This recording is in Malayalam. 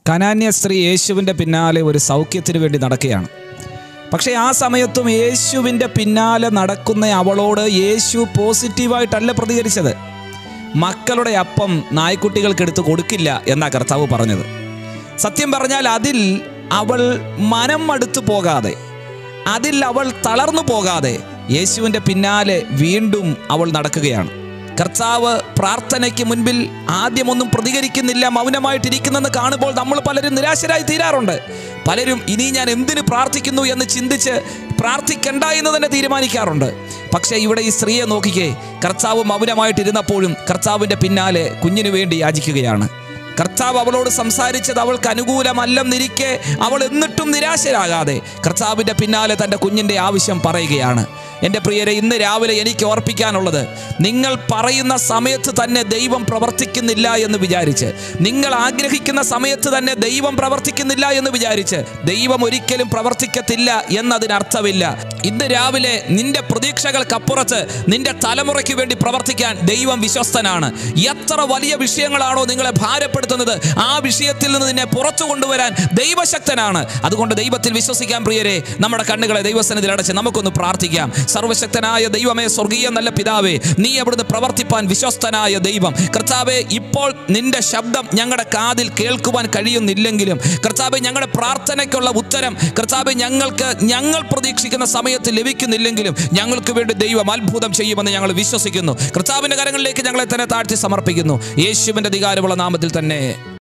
കനാന്യ സ്ത്രീ യേശുവിൻ്റെ പിന്നാലെ ഒരു സൗഖ്യത്തിന് വേണ്ടി നടക്കുകയാണ് പക്ഷേ ആ സമയത്തും യേശുവിൻ്റെ പിന്നാലെ നടക്കുന്ന അവളോട് യേശു പോസിറ്റീവായിട്ടല്ല പ്രതികരിച്ചത് മക്കളുടെ അപ്പം നായ്ക്കുട്ടികൾക്ക് എടുത്ത് കൊടുക്കില്ല എന്നാ കർത്താവ് പറഞ്ഞത് സത്യം പറഞ്ഞാൽ അതിൽ അവൾ മനം മടുത്തു പോകാതെ അതിൽ അവൾ തളർന്നു പോകാതെ യേശുവിൻ്റെ പിന്നാലെ വീണ്ടും അവൾ നടക്കുകയാണ് കർത്താവ് പ്രാർത്ഥനയ്ക്ക് മുൻപിൽ ആദ്യമൊന്നും പ്രതികരിക്കുന്നില്ല മൗനമായിട്ടിരിക്കുന്നെന്ന് കാണുമ്പോൾ നമ്മൾ പലരും നിരാശരായി തീരാറുണ്ട് പലരും ഇനി ഞാൻ എന്തിനു പ്രാർത്ഥിക്കുന്നു എന്ന് ചിന്തിച്ച് പ്രാർത്ഥിക്കണ്ട എന്ന് തന്നെ തീരുമാനിക്കാറുണ്ട് പക്ഷേ ഇവിടെ ഈ സ്ത്രീയെ നോക്കിക്കേ കർത്താവ് മൗനമായിട്ടിരുന്നപ്പോഴും കർത്താവിൻ്റെ പിന്നാലെ കുഞ്ഞിനു വേണ്ടി യാചിക്കുകയാണ് കർത്താവ് അവളോട് സംസാരിച്ചത് അവൾക്ക് അനുകൂലമല്ലെന്നിരിക്കെ അവൾ എന്നിട്ടും നിരാശരാകാതെ കർത്താവിൻ്റെ പിന്നാലെ തൻ്റെ കുഞ്ഞിൻ്റെ ആവശ്യം പറയുകയാണ് എൻ്റെ പ്രിയരെ ഇന്ന് രാവിലെ എനിക്ക് ഓർപ്പിക്കാനുള്ളത് നിങ്ങൾ പറയുന്ന സമയത്ത് തന്നെ ദൈവം പ്രവർത്തിക്കുന്നില്ല എന്ന് വിചാരിച്ച് നിങ്ങൾ ആഗ്രഹിക്കുന്ന സമയത്ത് തന്നെ ദൈവം പ്രവർത്തിക്കുന്നില്ല എന്ന് വിചാരിച്ച് ദൈവം ഒരിക്കലും പ്രവർത്തിക്കത്തില്ല എന്നതിനർത്ഥമില്ല ഇന്ന് രാവിലെ നിന്റെ പ്രതീക്ഷകൾക്കപ്പുറത്ത് നിന്റെ തലമുറയ്ക്ക് വേണ്ടി പ്രവർത്തിക്കാൻ ദൈവം വിശ്വസ്തനാണ് എത്ര വലിയ വിഷയങ്ങളാണോ നിങ്ങളെ ഭാരപ്പെടുത്തുന്നത് ആ വിഷയത്തിൽ നിന്ന് നിന്നെ പുറത്തു കൊണ്ടുവരാൻ ദൈവശക്തനാണ് അതുകൊണ്ട് ദൈവത്തിൽ വിശ്വസിക്കാൻ പ്രിയരെ നമ്മുടെ കണ്ണുകളെ ദൈവസന്നിധിയിൽ അടച്ച് നമുക്കൊന്ന് പ്രാർത്ഥിക്കാം സർവശക്തനായ ദൈവമേ സ്വർഗീയ നല്ല പിതാവേ നീ അവിടുന്ന് പ്രവർത്തിപ്പാൻ വിശ്വസ്തനായ ദൈവം കർത്താവെ ഇപ്പോൾ നിന്റെ ശബ്ദം ഞങ്ങളുടെ കാതിൽ കേൾക്കുവാൻ കഴിയുന്നില്ലെങ്കിലും കർത്താവെ ഞങ്ങളുടെ പ്രാർത്ഥനയ്ക്കുള്ള ഉത്തരം കർത്താവെ ഞങ്ങൾക്ക് ഞങ്ങൾ പ്രതീക്ഷിക്കുന്ന സമയത്ത് ലഭിക്കുന്നില്ലെങ്കിലും ഞങ്ങൾക്ക് വേണ്ടി ദൈവം അത്ഭുതം ചെയ്യുമെന്ന് ഞങ്ങൾ വിശ്വസിക്കുന്നു കർത്താവിൻ്റെ കരങ്ങളിലേക്ക് ഞങ്ങളെ തന്നെ താഴ്ത്തി സമർപ്പിക്കുന്നു യേശുവിൻ്റെ അധികാരമുള്ള നാമത്തിൽ തന്നെ